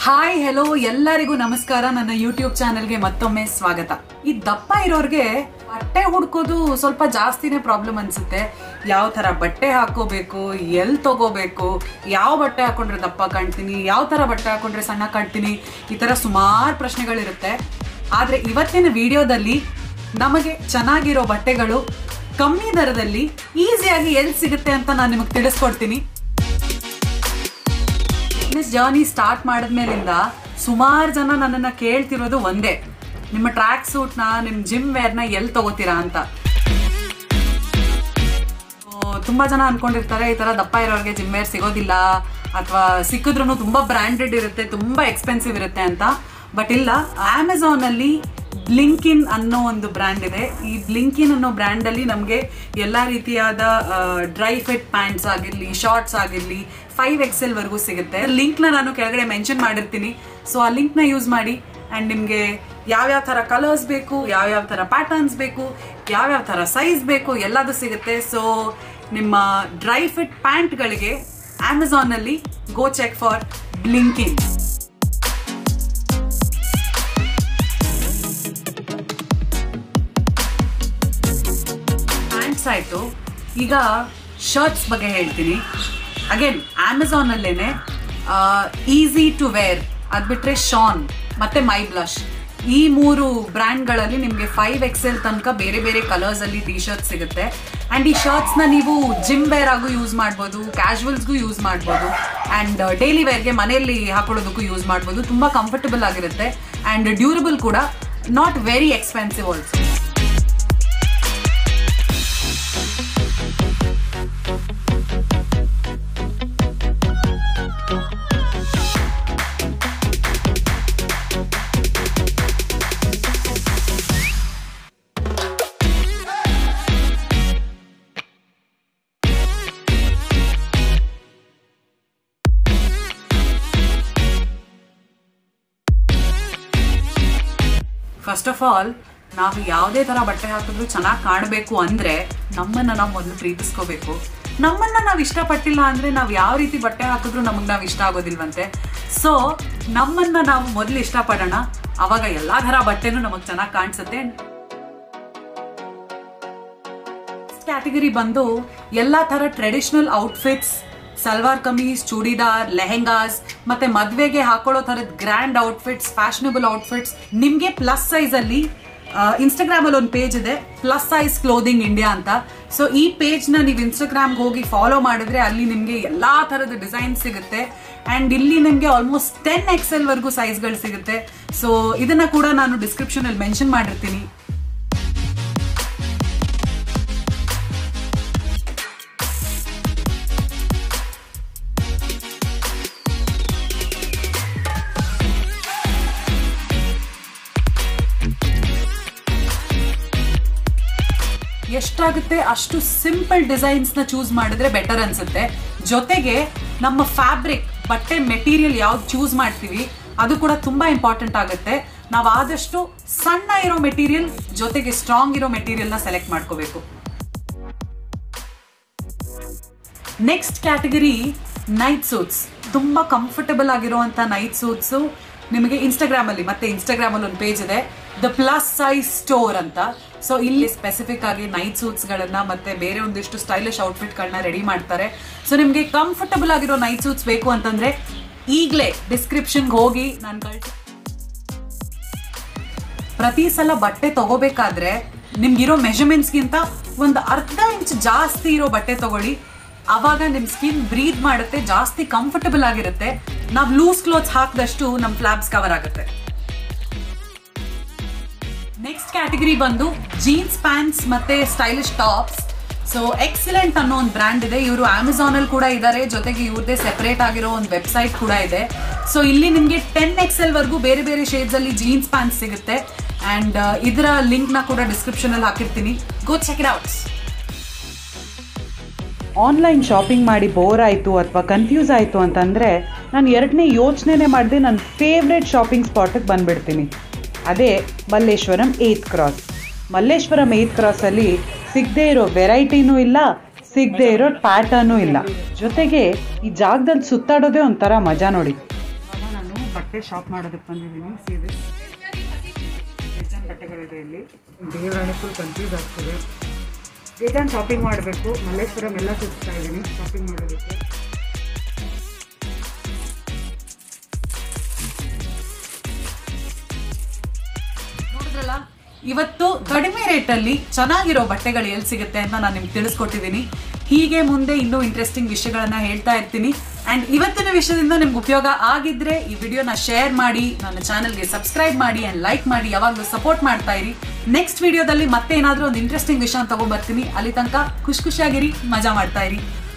hi hello ಎಲ್ಲರಿಗೂ ನಮಸ್ಕಾರ ನನ್ನ ಯೂಟ್ಯೂಬ್ ಚಾನೆಲ್ಗೆ ಮತ್ತೊಮ್ಮೆ ಸ್ವಾಗತ ಈ ದಪ್ಪ ಇರೋರ್ಗೆ ಬಟ್ಟೆ ಹುಡ್ಕೋದು ಸ್ವಲ್ಪ ಜಾಸ್ತಿನೇ ಪ್ರಾಬ್ಲಮ್ ಅನ್ಸುತ್ತೆ ಯಾವ ತರ ಬಟ್ಟೆ ಹಾಕೋಬೇಕು ಎಲ್ ತಗೋಬೇಕು ಯಾವ ಬಟ್ಟೆ ಹಾಕೊಂಡ್ರೆ ದಪ್ಪ ಕಾಣ್ತೀನಿ ಯಾವ ತರ ಬಟ್ಟೆ ಹಾಕೊಂಡ್ರೆ ಸಣ್ಣ ಕಾಣ್ತೀನಿ ಈ ತರ ಸುಮಾರು ಪ್ರಶ್ನೆಗಳಿರುತ್ತೆ ಆದ್ರೆ ಇವತ್ತಿನ ವಿಡಿಯೋದಲ್ಲಿ ನಮಗೆ ಚೆನ್ನಾಗಿರೋ ಬಟ್ಟೆಗಳು ಕಮ್ಮಿ ದರದಲ್ಲಿ ಈಸಿಯಾಗಿ ಎಲ್ಲಿ ಸಿಗುತ್ತೆ ಅಂತ ನಾನು ನಿಮಗೆ ತಿಳಿಸ್ಕೊಡ್ತೀನಿ ಫಿಟ್ನೆಸ್ ಜರ್ನಿ ಸ್ಟಾರ್ಟ್ ಮಾಡಿದ್ಮೇಲಿಂದ ಸುಮಾರು ಜನ ನನ್ನನ್ನು ಕೇಳ್ತಿರೋದು ಒಂದೇ ನಿಮ್ಮ ಟ್ರ್ಯಾಕ್ ಸೂಟ್ನ ನಿಮ್ಮ ಜಿಮ್ ವೇರ್ನ ಎಲ್ಲಿ ತಗೋತೀರಾ ಅಂತ So, ತುಂಬಾ ಜನ ಅನ್ಕೊಂಡಿರ್ತಾರೆ ಈ ತರ ದಪ್ಪ ಇರೋರಿಗೆ ಜಿಮ್ ವೇರ್ ಸಿಗೋದಿಲ್ಲ ಅಥವಾ ಸಿಕ್ಕಿದ್ರು ತುಂಬಾ ಬ್ರ್ಯಾಂಡೆಡ್ ಇರುತ್ತೆ ತುಂಬಾ ಎಕ್ಸ್ಪೆನ್ಸಿವ್ ಇರುತ್ತೆ ಅಂತ ಬಟ್ ಇಲ್ಲ ಅಮೆಝಾನ್ ಅಲ್ಲಿ ಬ್ಲಿಂಕಿನ್ ಅನ್ನೋ ಒಂದು ಬ್ರ್ಯಾಂಡ್ ಇದೆ ಈ ಬ್ಲಿಂಕಿನ್ ಅನ್ನೋ ಬ್ರ್ಯಾಂಡ್ ಅಲ್ಲಿ ನಮಗೆ ಎಲ್ಲಾ ರೀತಿಯಾದ ಡ್ರೈ ಫಿಟ್ ಪ್ಯಾಂಟ್ಸ್ ಆಗಿರ್ಲಿ ಶಾರ್ಟ್ಸ್ ಆಗಿರ್ಲಿ ಫೈವ್ ಎಕ್ಸೆಲ್ ವರೆಗೂ ಸಿಗುತ್ತೆ ಲಿಂಕ್ ನ ನಾನು ಕೆಳಗಡೆ ಮೆನ್ಷನ್ ಮಾಡಿರ್ತೀನಿ ಸೊ ಆ ಲಿಂಕ್ ನ ಯೂಸ್ ಮಾಡಿ ಅಂಡ್ ನಿಮ್ಗೆ ಯಾವ್ಯಾವ ತರ ಕಲರ್ಸ್ ಬೇಕು ಯಾವ್ಯಾವ ತರ ಪ್ಯಾಟರ್ನ್ಸ್ ಬೇಕು ಯಾವ್ಯಾವ ತರ ಸೈಜ್ ಬೇಕು ಎಲ್ಲದು ಸಿಗುತ್ತೆ ಸೊ ನಿಮ್ಮ ಡ್ರೈ ಫಿಟ್ ಪ್ಯಾಂಟ್ಗಳಿಗೆ ಅಮೆಝಾನ್ ಅಲ್ಲಿ go check for blinking pants ಆಯ್ತು ಈಗ ಶರ್ಟ್ಸ್ ಬಗ್ಗೆ ಹೇಳ್ತೀನಿ ಅಗೇನ್ ಅಮೆಝಾನ್ ಅಲ್ಲೇನೆ ಈಸಿ ಟು ವೇರ್ ಅದ್ ಬಿಟ್ರೆ ಶಾನ್ ಮತ್ತೆ ಮೈ ಬ್ಲಶ್ ಈ ಮೂರು ಬ್ರ್ಯಾಂಡ್ಗಳಲ್ಲಿ ನಿಮಗೆ ಫೈವ್ ಎಕ್ಸೆಲ್ ತನಕ ಬೇರೆ ಬೇರೆ ಕಲರ್ಸ್ ಅಲ್ಲಿ ಟಿ ಶರ್ಟ್ ಸಿಗುತ್ತೆ ಅಂಡ್ ಈ ಶರ್ಟ್ಸ್ ನ ನೀವು ಜಿಮ್ ವೇರ್ ಆಗು ಯೂಸ್ ಮಾಡ್ಬೋದು ಕ್ಯಾಶುವಲ್ಸ್ಗೂ ಯೂಸ್ ಮಾಡ್ಬೋದು ಅಂಡ್ ಡೈಲಿ ವೇರ್ಗೆ ಮನೆಯಲ್ಲಿ ಹಾಕೊಳ್ಳೋದಕ್ಕೂ ಯೂಸ್ ಮಾಡ್ಬೋದು ತುಂಬಾ ಕಂಫರ್ಟಬಲ್ ಆಗಿರುತ್ತೆ ಅಂಡ್ ಡ್ಯೂರಬಲ್ ಕೂಡ not very expensive also first of all ನಾವು ಯಾವುದೇ ತರ ಬಟ್ಟೆ ಹಾಕಿದ್ರು ಚೆನ್ನಾಗಿ ಕಾಣಬೇಕು ಅಂದ್ರೆ ನಮ್ಮನ್ನ ನಾವು ಮೊದಲು ಪ್ರೀತಿಸ್ಕೋಬೇಕು ನಮ್ಮನ್ನ ನಾವು ಇಷ್ಟಪಟ್ಟಿಲ್ಲ ಅಂದ್ರೆ ನಾವು ಯಾವ ರೀತಿ ಬಟ್ಟೆ ಹಾಕಿದ್ರು ನಮಗೆ ನಾವು ಇಷ್ಟ ಆಗೋದಿಲ್ವಂತೆ ಸೊ ನಮ್ಮನ್ನ ನಾವು ಮೊದಲು ಇಷ್ಟಪಡೋಣ ಅವಾಗ ಎಲ್ಲಾ ತರ ಬಟ್ಟೆನೂ ನಮಗೆ ಚೆನ್ನಾಗಿ ಕಾಣಿಸುತ್ತೆ ಕ್ಯಾಟಗರಿ ಬಂದು ಎಲ್ಲಾ ತರ ಟ್ರೆಡಿಷನಲ್ ಔಟ್ಫಿಟ್ಸ್ ಸಲ್ವಾರ್ ಕಮೀಸ್ ಚೂಡಿದಾರ್ ಲೆಹೆಂಗಾಸ್ ಮತ್ತೆ ಮದ್ವೆಗೆ ಹಾಕೊಳ್ಳೋ ತರದ ಗ್ರ್ಯಾಂಡ್ ಔಟ್ಫಿಟ್ಸ್ ಫ್ಯಾಷನಬಲ್ ಔಟ್ಫಿಟ್ಸ್ ನಿಮ್ಗೆ ಪ್ಲಸ್ ಸೈಜ್ ಅಲ್ಲಿ ಇನ್ಸ್ಟಾಗ್ರಾಮ್ ಅಲ್ಲಿ ಒಂದು ಪೇಜ್ ಇದೆ ಪ್ಲಸ್ ಸೈಜ್ ಕ್ಲೋದಿಂಗ್ ಇಂಡಿಯಾ ಅಂತ ಸೊ ಈ ಪೇಜ್ ನ ನೀವು ಇನ್ಸ್ಟಾಗ್ರಾಮ್ ಹೋಗಿ ಫಾಲೋ ಮಾಡಿದ್ರೆ ಅಲ್ಲಿ ನಿಮ್ಗೆ ಎಲ್ಲಾ ತರದ ಡಿಸೈನ್ ಸಿಗುತ್ತೆ ಅಂಡ್ ಇಲ್ಲಿ ನಿಮ್ಗೆ ಆಲ್ಮೋಸ್ಟ್ ಟೆನ್ ಎಕ್ಸೆಲ್ ವರೆಗೂ ಸೈಜ್ಗಳು ಸಿಗುತ್ತೆ ಸೊ ಇದನ್ನ ಕೂಡ ನಾನು ಡಿಸ್ಕ್ರಿಪ್ಷನ್ ಅಲ್ಲಿ ಮೆನ್ಷನ್ ಮಾಡಿರ್ತೀನಿ ಎಷ್ಟಾಗುತ್ತೆ ಅಷ್ಟು ಸಿಂಪಲ್ ಡಿಸೈನ್ಸ್ ನ ಚೂಸ್ ಮಾಡಿದ್ರೆ ಬೆಟರ್ ಅನ್ಸುತ್ತೆ ಜೊತೆಗೆ ನಮ್ಮ ಫ್ಯಾಬ್ರಿಕ್ ಬಟ್ಟೆ ಮೆಟೀರಿಯಲ್ ಯಾವ್ದು ಚೂಸ್ ಮಾಡ್ತೀವಿ ಅದು ಕೂಡ ತುಂಬಾ ಇಂಪಾರ್ಟೆಂಟ್ ಆಗುತ್ತೆ ನಾವು ಆದಷ್ಟು ಸಣ್ಣ ಇರೋ ಮೆಟೀರಿಯಲ್ ಜೊತೆಗೆ ಸ್ಟ್ರಾಂಗ್ ಇರೋ ಮೆಟೀರಿಯಲ್ ನ ಸೆಲೆಕ್ಟ್ ಮಾಡ್ಕೋಬೇಕು ನೆಕ್ಸ್ಟ್ ಕ್ಯಾಟಗರಿ ನೈಟ್ ಸೂಟ್ಸ್ ತುಂಬಾ ಕಂಫರ್ಟಬಲ್ ಆಗಿರುವಂತ ನೈಟ್ ಸೂಟ್ಸ್ ನಿಮಗೆ ಇನ್ಸ್ಟಾಗ್ರಾಮ್ ಅಲ್ಲಿ ಮತ್ತೆ ಇನ್ಸ್ಟಾಗ್ರಾಮ್ ಅಲ್ಲಿ ಒಂದು ಪೇಜ್ ಇದೆ ದ ಪ್ಲಸ್ ಸೈಜ್ ಸ್ಟೋರ್ ಅಂತ ಸೊ ಇಲ್ಲಿ ಸ್ಪೆಸಿಫಿಕ್ ಆಗಿ ನೈಟ್ ಸೂಟ್ಸ್ ಗಳನ್ನ ಮತ್ತೆ ಬೇರೆ ಒಂದಿಷ್ಟು ಸ್ಟೈಲಿಶ್ ಔಟ್ಫಿಟ್ ಗಳನ್ನ ರೆಡಿ ಮಾಡ್ತಾರೆ ಸೊ ನಿಮ್ಗೆ ಕಂಫರ್ಟಬಲ್ ಆಗಿರೋ ನೈಟ್ ಸೂಟ್ಸ್ ಬೇಕು ಅಂತಂದ್ರೆ ಈಗಲೇ ಡಿಸ್ಕ್ರಿಪ್ಷನ್ಗೆ ಹೋಗಿ ನಾನು ಕಳ್ಸಿ ಪ್ರತಿ ಸಲ ಬಟ್ಟೆ ತಗೋಬೇಕಾದ್ರೆ ನಿಮ್ಗಿರೋ ಮೆಷರ್ಮೆಂಟ್ಸ್ಗಿಂತ ಒಂದು ಅರ್ಧ ಇಂಚ್ ಜಾಸ್ತಿ ಇರೋ ಬಟ್ಟೆ ತಗೊಳ್ಳಿ ಅವಾಗ ನಿಮ್ ಸ್ಕಿನ್ ಬ್ರೀತ್ ಮಾಡುತ್ತೆ ಜಾಸ್ತಿ ಕಂಫರ್ಟಬಲ್ ಆಗಿರುತ್ತೆ ನಾವು ಲೂಸ್ ಕ್ಲೋತ್ಸ್ ಹಾಕಿದಷ್ಟು ನಮ್ ಫ್ಲಾಬ್ಸ್ ಕವರ್ ಆಗುತ್ತೆ ನೆಕ್ಸ್ಟ್ ಕ್ಯಾಟಗರಿ ಬಂದು ಜೀನ್ಸ್ ಪ್ಯಾಂಟ್ಸ್ ಮತ್ತೆ ಸ್ಟೈಲಿಶ್ ಟಾಪ್ಸ್ ಸೊ ಎಕ್ಸಲೆಂಟ್ ಅನ್ನೋ ಒಂದು ಬ್ರ್ಯಾಂಡ್ ಇದೆ ಇವರು ಅಮೆಝಾನ್ ಅಲ್ಲಿ ಕೂಡ ಇದ್ದಾರೆ ಜೊತೆಗೆ ಇವ್ರದೇ ಸೆಪರೇಟ್ ಆಗಿರೋ ಒಂದು ವೆಬ್ಸೈಟ್ ಕೂಡ ಇದೆ ಸೊ ಇಲ್ಲಿ ನಿಮಗೆ ಟೆನ್ ಎಕ್ಸೆಲ್ ವರೆಗೂ ಬೇರೆ ಬೇರೆ ಶೇಡ್ಸ್ ಅಲ್ಲಿ ಜೀನ್ಸ್ ಪ್ಯಾಂಟ್ಸ್ ಸಿಗುತ್ತೆ ಅಂಡ್ ಇದರ ಲಿಂಕ್ ನ ಕೂಡ ಡಿಸ್ಕ್ರಿಪ್ಷನ್ ಅಲ್ಲಿ ಹಾಕಿರ್ತೀನಿ go check it outs online shopping ಮಾಡಿ ಬೋರ್ ಆಯಿತು ಅಥವಾ ಕನ್ಫ್ಯೂಸ್ ಆಯಿತು ಅಂತಂದರೆ ನಾನು ಎರಡನೇ ಯೋಚನೆನೇ ಮಾಡದೆ ನನ್ನ ಫೇವ್ರೆಟ್ ಶಾಪಿಂಗ್ ಸ್ಪಾಟಿಗೆ ಬಂದುಬಿಡ್ತೀನಿ ಅದೇ Malleshwaram eighth cross Malleshwaram eighth ಕ್ರಾಸಲ್ಲಿ ಸಿಗದೇ ಇರೋ ವೆರೈಟಿನೂ ಇಲ್ಲ ಸಿಗದೇ ಇರೋ ಪ್ಯಾಟರ್ನೂ ಇಲ್ಲ ಜೊತೆಗೆ ಈ ಜಾಗದಲ್ಲಿ ಸುತ್ತಾಡೋದೇ ಒಂಥರ ಮಜಾ ನೋಡಿ ನಾನು ಬಟ್ಟೆ ಬಟ್ಟೆ ಶಾಪ್ ಮಾಡೋದಕ್ಕೆ ಬಂದಿದ್ದೀನಿ ಸೀರೆ ಬೇಜಾನ್ ಬಟ್ಟೆಗಳಿದೆ ಇಲ್ಲಿ ದೇವರಾಣಿ ಫುಲ್ ಕನ್ಫ್ಯೂಸ್ ಆಗ್ತದೆ ಬೇಜಾನ್ ಶಾಪಿಂಗ್ ಮಾಡಬೇಕು ಮಲ್ಲೇಶ್ವರಂ ಎಲ್ಲ ಸುತ್ತಾ ಇದ್ದೀನಿ ಶಾಪಿಂಗ್ ಮಾಡೋದಕ್ಕೆ ನೋಡಿದ್ರಲ್ಲ ಇವತ್ತು ಕಡಿಮೆ ರೇಟಲ್ಲಿ ಚೆನ್ನಾಗಿರೋ ಬಟ್ಟೆಗಳು ಎಲ್ಲಿ ಸಿಗುತ್ತೆ ಅಂತ ನಾನು ನಿಮ್ಗೆ ತಿಳಿಸ್ಕೊಟ್ಟಿದ್ದೀನಿ ಹೀಗೆ ಮುಂದೆ ಇನ್ನೂ ಇಂಟ್ರೆಸ್ಟಿಂಗ್ ವಿಷಯಗಳನ್ನ ಹೇಳ್ತಾ ಇರ್ತೀನಿ ಅಂಡ್ ಇವತ್ತಿನ ವಿಷಯದಿಂದ ನಿಮ್ಗೆ ಉಪಯೋಗ ಆಗಿದ್ರೆ ಈ ವಿಡಿಯೋನ ಶೇರ್ ಮಾಡಿ ನನ್ನ ಚಾನಲ್ಗೆ ಸಬ್ಸ್ಕ್ರೈಬ್ ಮಾಡಿ ಅಂಡ್ ಲೈಕ್ ಮಾಡಿ ಯಾವಾಗಲೂ ಸಪೋರ್ಟ್ ಮಾಡ್ತಾ ಇರಿ ನೆಕ್ಸ್ಟ್ ವಿಡಿಯೋದಲ್ಲಿ ಮತ್ತೆ ಏನಾದರೂ ಒಂದು ಇಂಟ್ರೆಸ್ಟಿಂಗ್ ವಿಷಯ ತಗೊಂಡ್ಬರ್ತೀನಿ ಅಲ್ಲಿ ತನಕ ಖುಷಿ ಖುಷಿಯಾಗಿರಿ ಮಜಾ ಮಾಡ್ತಾ ಇರಿ